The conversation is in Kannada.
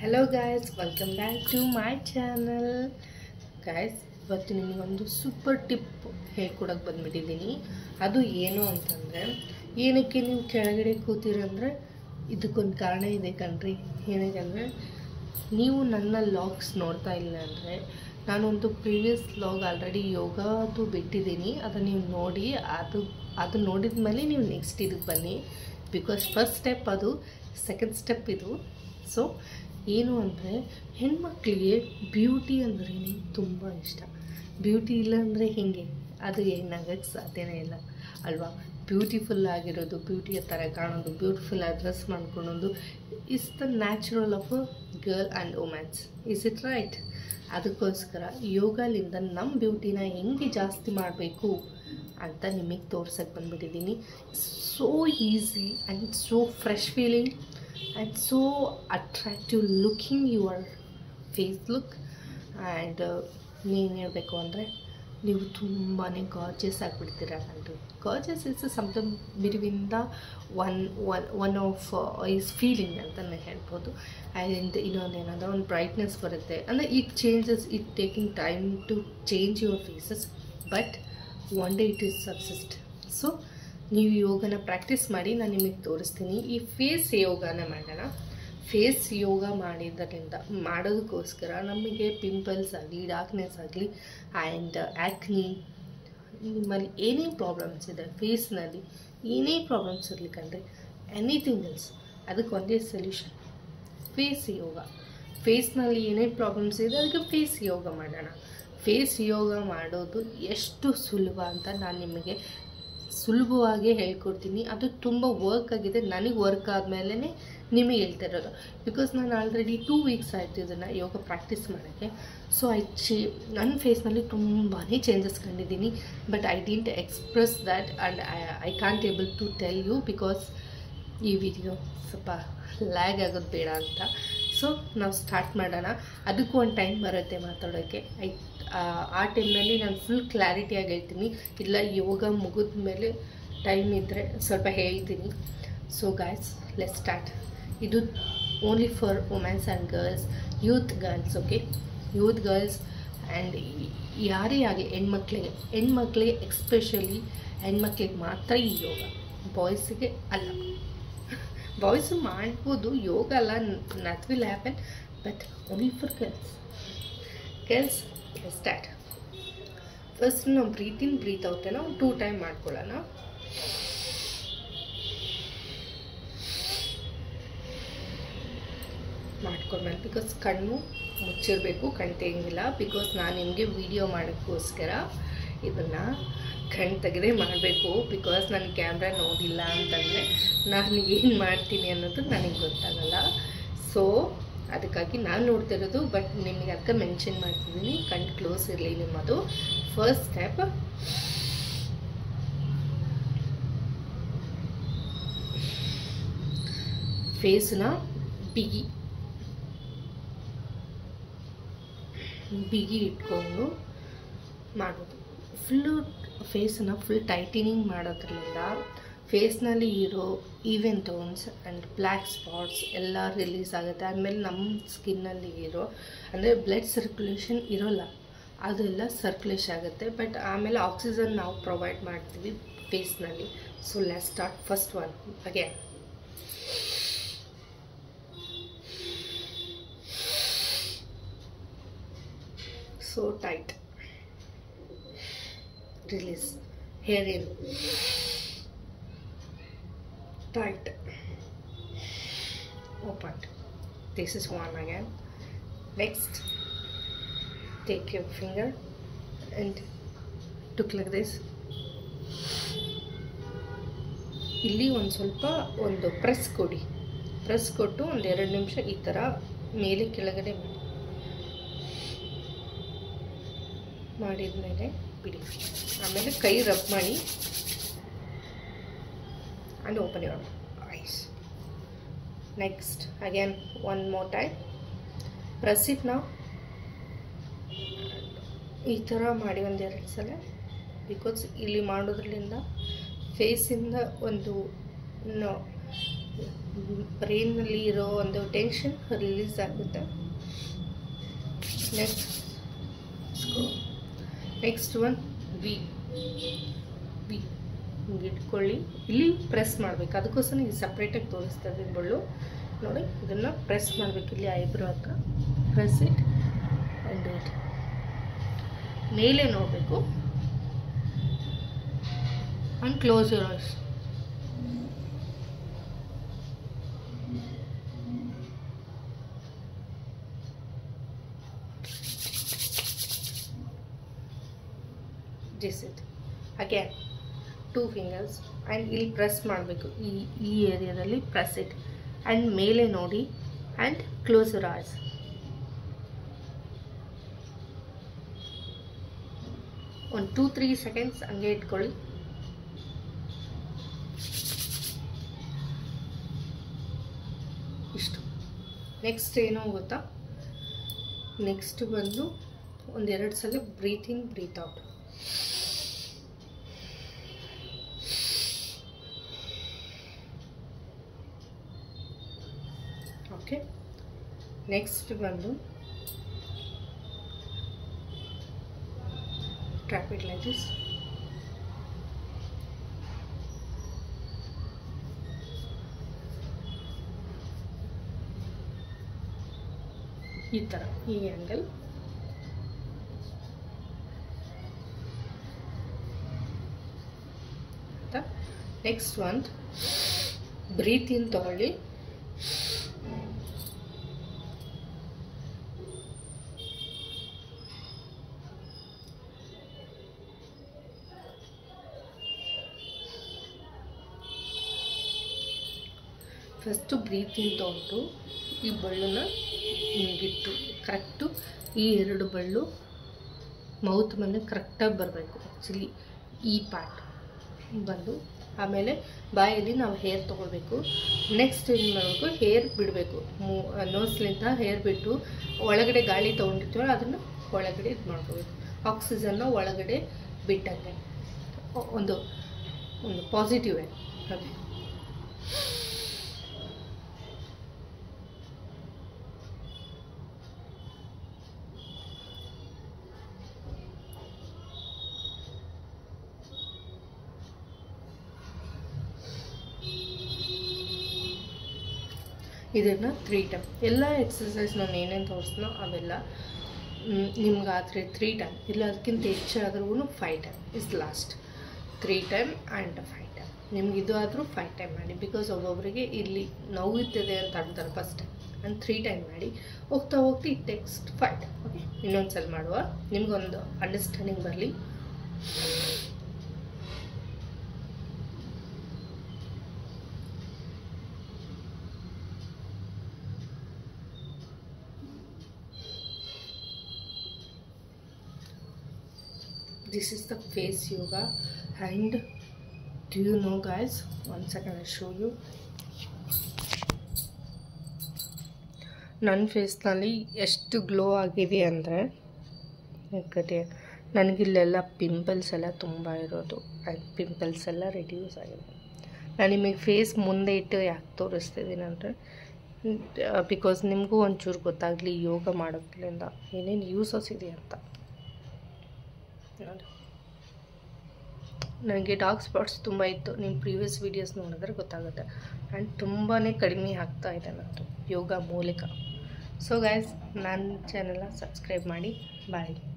hello guys welcome back to my channel guys ಇವತ್ತು ನಿಮಗೊಂದು ಸೂಪರ್ ಟಿಪ್ ಹೇಳ್ಕೊಡಕ್ಕೆ ಬಂದ್ಬಿಟ್ಟಿದ್ದೀನಿ ಅದು ಏನು ಅಂತಂದರೆ ಏನಕ್ಕೆ ನೀವು ಕೆಳಗಡೆ ಕೂತಿರಂದರೆ ಇದಕ್ಕೊಂದು ಕಾರಣ ಇದೆ ಕಣ್ರಿ ಏನಕ್ಕಂದರೆ ನೀವು ನನ್ನ ಲಾಗ್ಸ್ ನೋಡ್ತಾ ಇಲ್ಲ ಅಂದರೆ ನಾನೊಂದು ಪ್ರೀವಿಯಸ್ ಲಾಗ್ ಆಲ್ರೆಡಿ ಯೋಗದು ಬಿಟ್ಟಿದ್ದೀನಿ ಅದನ್ನು ನೀವು ನೋಡಿ ಅದು ಅದು ನೋಡಿದ ಮೇಲೆ ನೀವು ನೆಕ್ಸ್ಟ್ ಇದಕ್ಕೆ ಬನ್ನಿ ಬಿಕಾಸ್ ಫಸ್ಟ್ ಸ್ಟೆಪ್ ಅದು ಸೆಕೆಂಡ್ ಸ್ಟೆಪ್ ಇದು ಸೊ ಏನು ಅಂದರೆ ಹೆಣ್ಮಕ್ಳಿಗೆ ಬ್ಯೂಟಿ ಅಂದ್ರೇ ತುಂಬ ಇಷ್ಟ ಬ್ಯೂಟಿ ಇಲ್ಲ ಅಂದರೆ ಹೇಗೆ ಅದು ಹೆಣ್ಣಾಗಕ್ಕೆ ಸಾಧ್ಯನೇ ಇಲ್ಲ ಅಲ್ವಾ ಬ್ಯೂಟಿಫುಲ್ ಆಗಿರೋದು ಬ್ಯೂಟಿಯ ಥರ ಕಾಣೋದು ಬ್ಯೂಟಿಫುಲ್ ಆಗಿ ಡ್ರೆಸ್ ಮಾಡ್ಕೊಳೋದು is the natural of a girl and womens is it right ಅದಕ್ಕೋಸ್ಕರ ಯೋಗಲಿಂದ ನಮ್ಮ ಬ್ಯೂಟಿನ ಹೆಂಗೆ ಜಾಸ್ತಿ ಮಾಡಬೇಕು ಅಂತ ನಿಮಗೆ ತೋರ್ಸಕ್ಕೆ ಬಂದ್ಬಿಟ್ಟಿದ್ದೀನಿ so easy and so fresh feeling and so attractive looking your face look and ನೀನು ಹೇಳಬೇಕು ಅಂದರೆ ನೀವು ತುಂಬಾ ಗಾರ್ಜಸ್ ಆಗಿಬಿಡ್ತೀರ ಕಣ್ರಿ gorgeous is something between the one one one of ease feeling ಅಂತಲೇ ಹೇಳ್ಬೋದು ಆ್ಯಂಡ್ ಇನ್ನೊಂದು ಏನಂದ್ರೆ ಒಂದು ಬ್ರೈಟ್ನೆಸ್ ಬರುತ್ತೆ ಅಂದರೆ it changes it taking time to change your faces but one day it is subsist so ನೀವು ಯೋಗನ ಪ್ರಾಕ್ಟೀಸ್ ಮಾಡಿ ನಾನು ನಿಮಗೆ ತೋರಿಸ್ತೀನಿ ಈ ಫೇಸ್ ಯೋಗನ ಮಾಡೋಣ ಫೇಸ್ ಯೋಗ ಮಾಡಿದ್ದರಿಂದ ಮಾಡೋದಕ್ಕೋಸ್ಕರ ನಮಗೆ ಪಿಂಪಲ್ಸ್ ಆಗಲಿ ಡಾರ್ಕ್ನೆಸ್ ಆಗಲಿ ಆ್ಯಂಡ್ ಆ್ಯಕ್ನಿ ನಿಮ್ಮಲ್ಲಿ ಏನೇ ಪ್ರಾಬ್ಲಮ್ಸ್ ಇದೆ ಫೇಸ್ನಲ್ಲಿ ಏನೇ ಪ್ರಾಬ್ಲಮ್ಸ್ ಇರಲಿ ಕಂಡ್ರೆ ಎನಿಥಿಂಗ್ ಎಲ್ಸ್ ಅದಕ್ಕೆ ಒಂದೇ ಸೊಲ್ಯೂಷನ್ ಫೇಸ್ ಯೋಗ ಫೇಸ್ನಲ್ಲಿ ಏನೇ ಪ್ರಾಬ್ಲಮ್ಸ್ ಇದೆ ಅದಕ್ಕೆ ಫೇಸ್ ಯೋಗ ಮಾಡೋಣ ಫೇಸ್ ಯೋಗ ಮಾಡೋದು ಎಷ್ಟು ಸುಲಭ ಅಂತ ನಾನು ನಿಮಗೆ ಸುಲಭವಾಗಿ ಹೇಳ್ಕೊಡ್ತೀನಿ ಅದು ತುಂಬ ವರ್ಕ್ ಆಗಿದೆ ನನಗೆ ವರ್ಕ್ ಆದಮೇಲೆ ನಿಮಗೆ ಹೇಳ್ತಾ ಇರೋದು ಬಿಕಾಸ್ ನಾನು ಆಲ್ರೆಡಿ ಟೂ ವೀಕ್ಸ್ ಆಯಿತು ಇದನ್ನು ಯೋಗ ಪ್ರಾಕ್ಟೀಸ್ ಮಾಡೋಕ್ಕೆ ಸೊ ಐ ಚೇ ನನ್ನ ಫೇಸ್ನಲ್ಲಿ ತುಂಬಾ ಚೇಂಜಸ್ ಕಂಡಿದ್ದೀನಿ but I didn't express that and I I can't able to tell you because ಈ ವಿಡಿಯೋ ಸ್ವಲ್ಪ ಲ್ಯಾಗ್ ಆಗೋದು ಬೇಡ ಅಂತ ಸೊ ನಾವು ಸ್ಟಾರ್ಟ್ ಮಾಡೋಣ ಅದಕ್ಕೂ ಒಂದು ಟೈಮ್ ಬರುತ್ತೆ ಮಾತಾಡೋಕ್ಕೆ ಐ ಆ ಟೈಮ್ನಲ್ಲಿ ನಾನು ಫುಲ್ ಕ್ಲಾರಿಟಿಯಾಗಿ ಹೇಳ್ತೀನಿ ಇಲ್ಲ ಯೋಗ ಮುಗಿದ ಮೇಲೆ ಟೈಮ್ ಇದ್ದರೆ ಸ್ವಲ್ಪ ಹೇಳ್ತೀನಿ ಸೊ ಗಾಯ್ಸ್ ಲೆಟ್ ಸ್ಟಾರ್ಟ್ ಇದು only for womens and girls youth girls okay youth girls and ಯಾರೇ ಆಗಲಿ ಹೆಣ್ಮಕ್ಳಿಗೆ ಹೆಣ್ಮಕ್ಳಿಗೆ ಎಕ್ಸ್ಪೆಷಲಿ ಹೆಣ್ಮಕ್ಳಿಗೆ ಮಾತ್ರ ಈ ಯೋಗ ಬಾಯ್ಸಿಗೆ ಅಲ್ಲ ಬಾಯ್ಸು ಮಾಡ್ಬೋದು ಯೋಗ ಅಲ್ಲ not will happen but only for girls girls start first ನಾವು ಬ್ರೀತ್ ಇನ್ ಬ್ರೀತ್ ಔಟನ್ನು ಟೂ ಟೈಮ್ ಮಾಡ್ಕೊಳ್ಳೋಣ ಮಾಡ್ಕೊಂಡ್ಮೇಲೆ ಬಿಕಾಸ್ ಕಣ್ಣು ಮುಚ್ಚಿರಬೇಕು ಕಣ್ ತೆಗಿಲ್ಲ ಬಿಕಾಸ್ ನಾನು ನಿಮಗೆ ವಿಡಿಯೋ ಮಾಡೋಕ್ಕೋಸ್ಕರ ಇದನ್ನು ಕಣ್ ತೆಗೆದೇ ಮಾಡಬೇಕು ಬಿಕಾಸ್ ನಾನು ಕ್ಯಾಮ್ರಾ ನೋಡಿಲ್ಲ ಅಂತಂದರೆ ನಾನು ಏನು ಮಾಡ್ತೀನಿ ಅನ್ನೋದು ನನಗೆ ಗೊತ್ತಾಗಲ್ಲ ಸೊ ಅದಕ್ಕಾಗಿ ನಾನು ನೋಡ್ತಿರೋದು ಬಟ್ ನಿಮಗೆ ಅದಕ್ಕೆ ಮೆನ್ಷನ್ ಮಾಡ್ತಿದ್ದೀನಿ ಕಣ್ ಕ್ಲೋಸ್ ಇರಲಿ ನಿಮ್ಮದು ಫಸ್ಟ್ ಸ್ಟೆಪ್ ಫೇಸ್ನ ಬಿಗಿ ಬಿಗಿ ಇಟ್ಕೊಂಡು ಮಾಡೋದು ಫುಲ್ಲು ಫೇಸನ್ನ ಫುಲ್ ಟೈಟನಿಂಗ್ ಮಾಡೋದ್ರಿಂದ ಫೇಸ್ನಲ್ಲಿ ಇರೋ even tones and black spots ಎಲ್ಲ ರಿಲೀಸ್ ಆಗುತ್ತೆ ಆದಮೇಲೆ ನಮ್ಮ ಸ್ಕಿನ್ನಲ್ಲಿ ಇರೋ ಅಂದರೆ ಬ್ಲಡ್ ಸರ್ಕ್ಯುಲೇಷನ್ ಇರೋಲ್ಲ ಅದೆಲ್ಲ ಸರ್ಕ್ಯುಲೇಷನ್ ಆಗುತ್ತೆ ಬಟ್ ಆಮೇಲೆ ಆಕ್ಸಿಜನ್ ನಾವು ಪ್ರೊವೈಡ್ ಮಾಡ್ತೀವಿ ಫೇಸ್ನಲ್ಲಿ so let start first one again so tight release hair in tight opened this is one again next take your finger and took like this ಇಲ್ಲಿ ಒಂದು ಸ್ವಲ್ಪ ಒಂದು ಪ್ರೆಸ್ ಕೊಡಿ ಪ್ರೆಸ್ ಕೊಟ್ಟು ಒಂದು ಎರಡು ನಿಮಿಷ ಈ ಥರ ಮೇಲೆ ಕೆಳಗಡೆ ಮಾಡಿ ಮಾಡಿದ್ಮೇಲೆ ಬಿಡಿ ಆಮೇಲೆ ಕೈ ರಬ್ ಮಾಡಿ and open your eyes next again one more time press it ನಾವು ಈ ಥರ ಮಾಡಿ ಒಂದೆರಡು ಸಲ ಬಿಕಾಸ್ ಇಲ್ಲಿ ಮಾಡೋದ್ರಿಂದ ಫೇಸಿಂದ ಒಂದು ಬ್ರೈನಲ್ಲಿ ಇರೋ ಒಂದು ಟೆನ್ಷನ್ ರಿಲೀಸ್ ಆಗುತ್ತೆ next next one we we ಹಿಂಗೆ ಇಟ್ಕೊಳ್ಳಿ ಇಲ್ಲಿ ಪ್ರೆಸ್ ಮಾಡಬೇಕು ಅದಕ್ಕೋಸ್ಕರ ಈಗ ಸಪ್ರೇಟಾಗಿ ತೋರಿಸ್ತಾ ಇದ್ದೀನಿ ಬಳ್ಳು ನೋಡಿ ಇದನ್ನು ಪ್ರೆಸ್ ಮಾಡಬೇಕು ಇಲ್ಲಿ ಐಬ್ರೋ ಹತ್ರ ಪ್ರೆಸ್ ಇಟ್ ಆ್ಯಂಡ್ ಇಟ್ ಮೇಲೆ ನೋಡಬೇಕು and close your eyes this it again two fingers and ಇಲ್ಲಿ ಪ್ರೆಸ್ ಮಾಡಬೇಕು ಈ ಈ ಏರಿಯಾದಲ್ಲಿ ಪ್ರೆಸ್ ಇಟ್ ಆ್ಯಂಡ್ ಮೇಲೆ ನೋಡಿ ಆ್ಯಂಡ್ ಕ್ಲೋಸ್ ಯುವರ್ ಐಸ್ ಒಂದು ಟೂ ತ್ರೀ ಸೆಕೆಂಡ್ಸ್ ಹಂಗೆ ಇಟ್ಕೊಳ್ಳಿ ಇಷ್ಟು ನೆಕ್ಸ್ಟ್ ಏನು ಗೊತ್ತಾ ನೆಕ್ಸ್ಟ್ ಬಂದು ಒಂದೆರಡು ಸಲ breathe in breathe out okay next ಬಂದು trap it like this ಈ ಥರ ಈ ಆ್ಯಂಗಲ್ ನೆಕ್ಸ್ಟ್ ಒಂದು ಬ್ರೀತ್ ಇನ್ ತಗೊಳ್ಳಿ ಫಸ್ಟು ಬ್ರೀತ್ ಇನ್ ತೊಗೊಂಡು ಈ ಬಳ್ಳನ್ನ ಹಿಂಗಿಟ್ಟು ಕರೆಕ್ಟು ಈ ಎರಡು ಬಳ್ಳು ಮೌತ್ ಮೇಲೆ ಕರೆಕ್ಟಾಗಿ ಬರಬೇಕು ಆ್ಯಕ್ಚುಲಿ ಈ ಪಾರ್ಟ್ ಬಂದು ಆಮೇಲೆ ಬಾಯಲ್ಲಿ ನಾವು ಹೇರ್ ತೊಗೊಳ್ಬೇಕು ನೆಕ್ಸ್ಟ್ ಏನು ಮಾಡಬೇಕು ಹೇರ್ ಬಿಡಬೇಕು ಮೂ ನೋಸ್ಲಿಂದ ಹೇರ್ ಬಿಟ್ಟು ಒಳಗಡೆ ಗಾಳಿ ತೊಗೊಂಡಿರ್ತೀವಲ್ಲ ಅದನ್ನು ಒಳಗಡೆ ಇದು ಮಾಡ್ಕೋಬೇಕು ಆಕ್ಸಿಜನ್ನ ಒಳಗಡೆ ಬಿಟ್ಟಂಗೆ ಒಂದು ಒಂದು ಪಾಸಿಟಿವ್ ವೇ ಹಾಗೆ ಇದನ್ನು ತ್ರೀ ಟೈಮ್ ಎಲ್ಲ ಎಕ್ಸಸೈಸ್ ನಾನು ಏನೇನು ತೋರಿಸ್ನೋ ಅವೆಲ್ಲ ನಿಮ್ಗಾದರೆ ತ್ರೀ ಟೈಮ್ ಇಲ್ಲ ಅದಕ್ಕಿಂತ ಹೆಚ್ಚಾದ್ರೂ five time is last three time and five time ನಿಮ್ಗೆ ಇದು ಆದರೂ ಫೈವ್ ಟೈಮ್ ಮಾಡಿ ಬಿಕಾಸ್ ಒಬ್ಬೊಬ್ಬರಿಗೆ ಇಲ್ಲಿ ನೋವುತ್ತದೆ ಅಂತ ಅಂತಾರೆ first time and three time ಮಾಡಿ ಹೋಗ್ತಾ ಹೋಗ್ತಾ it text five time okay ಇನ್ನೊಂದು ಸಲ ಮಾಡುವ ನಿಮ್ಗೊಂದು ಅಂಡರ್ಸ್ಟ್ಯಾಂಡಿಂಗ್ ಬರಲಿ this is the face yoga and do you know guys one second i'll show you ನನ್ನ ಫೇಸ್ನಲ್ಲಿ ಎಷ್ಟು ಗ್ಲೋ ಆಗಿದೆ ಅಂದರೆ ಯಾಕಂದರೆ ನನಗಿಲ್ಲೆಲ್ಲ ಪಿಂಪಲ್ಸ್ ಎಲ್ಲ ತುಂಬ ಇರೋದು ಪಿಂಪಲ್ಸ್ ಎಲ್ಲ ರೆಡ್ಯೂಸ್ ಆಗಿದೆ ನಾನು ನಿಮಗೆ ಫೇಸ್ ಮುಂದೆ ಇಟ್ಟು ಯಾಕೆ ತೋರಿಸ್ತಿದ್ದೀನಿ ಅಂದರೆ ಬಿಕಾಸ್ ನಿಮಗೂ ಒಂಚೂರು ಗೊತ್ತಾಗಲಿ ಯೋಗ ಮಾಡೋದ್ರಿಂದ ಏನೇನು ಯೂಸಸ್ ಇದೆ ಅಂತ ನೋಡಿ ನನಗೆ ಡಾರ್ಕ್ ಸ್ಪಾಟ್ಸ್ ತುಂಬ ಇತ್ತು ನಿಮ್ಮ ಪ್ರೀವಿಯಸ್ ವೀಡಿಯೋಸ್ ನೋಡಿದ್ರೆ ಗೊತ್ತಾಗುತ್ತೆ ಆ್ಯಂಡ್ ತುಂಬಾ ಕಡಿಮೆ ಆಗ್ತಾ ಇದೆ ನನ್ನದು ಯೋಗ ಮೂಲಕ ಸೊ ಗೈಸ್ ನನ್ನ ಚಾನೆಲ್ನ ಸಬ್ಸ್ಕ್ರೈಬ್ ಮಾಡಿ ಬಾಯ್